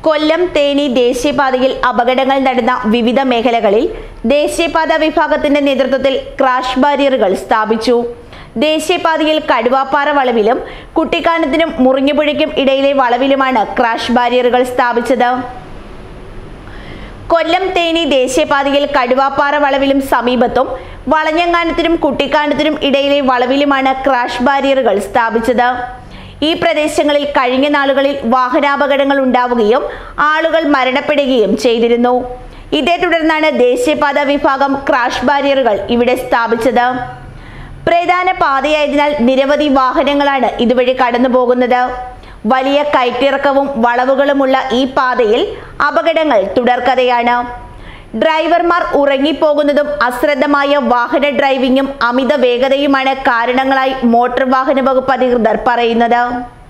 കൊല്ലം തേനി ദേശീയപാതയിൽ അപകടങ്ങൾ നടന്ന വിവിധ മേഖലകളിൽ ദേശീയപാത വിഭാഗത്തിന്റെ നേതൃത്വത്തിൽ ക്രാഷ് ബാരിയറുകൾ സ്ഥാപിച്ചു ദേശീയപാതയിൽ കടുവാപ്പാറ വളവിലും കുട്ടിക്കാനത്തിനും മുറിഞ്ഞുപുഴയ്ക്കും ഇടയിലെ വളവിലുമാണ് ക്രാഷ് ബാരിയറുകൾ സ്ഥാപിച്ചത് കൊല്ലം തേനി ദേശീയപാതയിൽ കടുവാപ്പാറ വളവിലും സമീപത്തും വളഞ്ഞങ്ങാനത്തിനും കുട്ടിക്കാനത്തിനും ഇടയിലെ വളവിലുമാണ് ക്രാഷ് ബാരിയറുകൾ സ്ഥാപിച്ചത് ഈ പ്രദേശങ്ങളിൽ കഴിഞ്ഞ നാളുകളിൽ വാഹനാപകടങ്ങൾ ഉണ്ടാവുകയും ആളുകൾ മരണപ്പെടുകയും ചെയ്തിരുന്നു ഇതേ തുടർന്നാണ് ദേശീയപാത വിഭാഗം ക്രാഷ് ബാരിയറുകൾ ഇവിടെ സ്ഥാപിച്ചത് പ്രധാന പാതയായതിനാൽ നിരവധി വാഹനങ്ങളാണ് ഇതുവഴി കടന്നു പോകുന്നത് വലിയ കയറ്റിറക്കവും വളവുകളുമുള്ള ഈ പാതയിൽ അപകടങ്ങൾ തുടർക്കഥയാണ് ഡ്രൈവർമാർ ഉറങ്ങിപ്പോകുന്നതും അശ്രദ്ധമായ വാഹന ഡ്രൈവിംഗും അമിത വേഗതയുമാണ് കാരണങ്ങളായി മോട്ടോർ വാഹന വകുപ്പ് അധികൃതർ പറയുന്നത്